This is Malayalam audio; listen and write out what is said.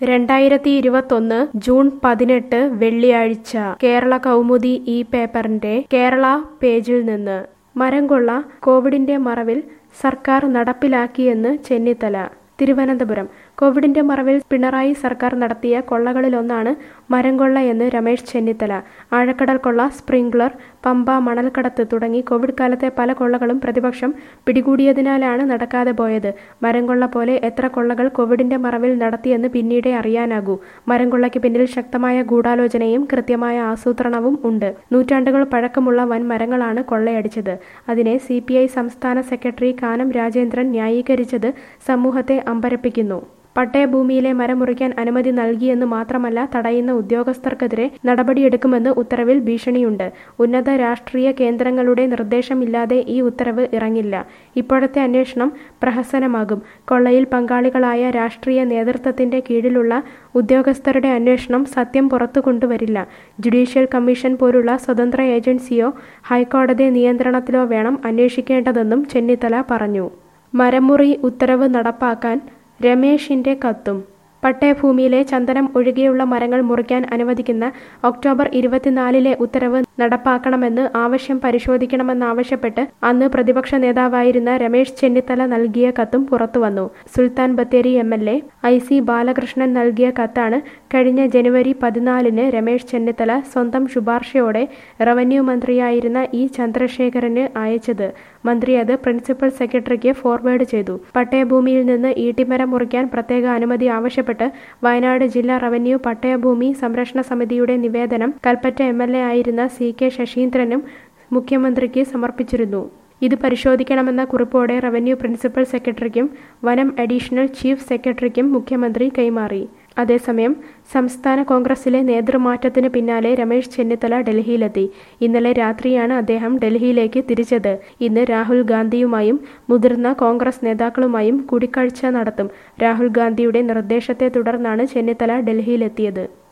രണ്ടായിരത്തി ഇരുപത്തൊന്ന് ജൂൺ പതിനെട്ട് വെള്ളിയാഴ്ച കേരള കൗമുദി ഈ പേപ്പറിന്റെ കേരള പേജിൽ നിന്ന് മരംകൊള്ള കോവിഡിന്റെ മറവിൽ സർക്കാർ നടപ്പിലാക്കിയെന്ന് ചെന്നിത്തല തിരുവനന്തപുരം കോവിഡിന്റെ മറവിൽ പിണറായി സർക്കാർ നടത്തിയ കൊള്ളകളിലൊന്നാണ് മരംകൊള്ള എന്ന് രമേശ് ചെന്നിത്തല ആഴക്കടൽ കൊള്ള സ്പ്രിംഗ്ലർ പമ്പ മണൽക്കടത്ത് തുടങ്ങി കോവിഡ് കാലത്തെ പല കൊള്ളകളും പ്രതിപക്ഷം പിടികൂടിയതിനാലാണ് നടക്കാതെ പോയത് മരംകൊള്ള പോലെ എത്ര കൊള്ളകൾ കോവിഡിന്റെ മറവിൽ നടത്തിയെന്ന് പിന്നീടേ അറിയാനാകൂ മരംകൊള്ളയ്ക്ക് പിന്നിൽ ശക്തമായ ഗൂഢാലോചനയും കൃത്യമായ ആസൂത്രണവും ഉണ്ട് നൂറ്റാണ്ടുകൾ പഴക്കമുള്ള വൻ മരങ്ങളാണ് കൊള്ളയടിച്ചത് അതിനെ സി സംസ്ഥാന സെക്രട്ടറി കാനം രാജേന്ദ്രൻ ന്യായീകരിച്ചത് സമൂഹത്തെ അമ്പരപ്പിക്കുന്നു പട്ടയഭൂമിയിലെ മരം മുറിക്കാൻ അനുമതി നൽകിയെന്ന് മാത്രമല്ല തടയുന്ന ഉദ്യോഗസ്ഥർക്കെതിരെ നടപടിയെടുക്കുമെന്ന് ഉത്തരവിൽ ഭീഷണിയുണ്ട് ഉന്നത രാഷ്ട്രീയ കേന്ദ്രങ്ങളുടെ നിർദ്ദേശമില്ലാതെ ഈ ഉത്തരവ് ഇറങ്ങില്ല ഇപ്പോഴത്തെ അന്വേഷണം പ്രഹസനമാകും കൊള്ളയിൽ പങ്കാളികളായ രാഷ്ട്രീയ നേതൃത്വത്തിന്റെ കീഴിലുള്ള ഉദ്യോഗസ്ഥരുടെ അന്വേഷണം സത്യം പുറത്തു കൊണ്ടുവരില്ല ജുഡീഷ്യൽ കമ്മീഷൻ പോലുള്ള സ്വതന്ത്ര ഏജൻസിയോ ഹൈക്കോടതി നിയന്ത്രണത്തിലോ വേണം അന്വേഷിക്കേണ്ടതെന്നും ചെന്നിത്തല പറഞ്ഞു മരമുറി ഉത്തരവ് നടപ്പാക്കാൻ രമേശിന്റെ കത്തും പട്ടയഭൂമിയിലെ ചന്ദനം ഒഴികെയുള്ള മരങ്ങൾ മുറിക്കാൻ അനുവദിക്കുന്ന ഒക്ടോബർ ഇരുപത്തിനാലിലെ ഉത്തരവ് നടപ്പാക്കണമെന്ന് ആവശ്യം പരിശോധിക്കണമെന്നാവശ്യപ്പെട്ട് അന്ന് പ്രതിപക്ഷ നേതാവായിരുന്ന രമേശ് ചെന്നിത്തല നൽകിയ കത്തും പുറത്തുവന്നു Sultan Bathery M L A I C Balakrishnan നൽകിയ കത്താണ് കഴിഞ്ഞ ജനുവരി പതിനാലിന് രമേശ് ചെന്നിത്തല സ്വന്തം ശുപാർശയോടെ റവന്യൂ മന്ത്രിയായിരുന്ന ഇ ചന്ദ്രശേഖരന് അയച്ചത് മന്ത്രി അത് പ്രിൻസിപ്പൽ സെക്രട്ടറിക്ക് ഫോർവേഡ് ചെയ്തു പട്ടയഭൂമിയിൽ നിന്ന് ഈട്ടിമരം മുറിക്കാൻ പ്രത്യേക അനുമതി ആവശ്യപ്പെട്ട് വയനാട് ജില്ലാ റവന്യൂ പട്ടയഭൂമി സംരക്ഷണ സമിതിയുടെ നിവേദനം കൽപ്പറ്റ എം എൽ എ ആയിരുന്ന സി കെ ശശീന്ദ്രനും മുഖ്യമന്ത്രിക്ക് സമർപ്പിച്ചിരുന്നു ഇത് പരിശോധിക്കണമെന്ന കുറിപ്പോടെ റവന്യൂ പ്രിൻസിപ്പൽ സെക്രട്ടറിക്കും വനം അഡീഷണൽ ചീഫ് സെക്രട്ടറിക്കും മുഖ്യമന്ത്രി കൈമാറി അതേസമയം സംസ്ഥാന കോൺഗ്രസിലെ നേതൃമാറ്റത്തിന് പിന്നാലെ രമേശ് ചെന്നിത്തല ഡൽഹിയിലെത്തി ഇന്നലെ രാത്രിയാണ് അദ്ദേഹം ഡൽഹിയിലേക്ക് തിരിച്ചത് ഇന്ന് രാഹുൽ ഗാന്ധിയുമായും മുതിർന്ന കോൺഗ്രസ് നേതാക്കളുമായും കൂടിക്കാഴ്ച നടത്തും രാഹുൽ ഗാന്ധിയുടെ നിർദ്ദേശത്തെ തുടർന്നാണ് ചെന്നിത്തല ഡൽഹിയിലെത്തിയത്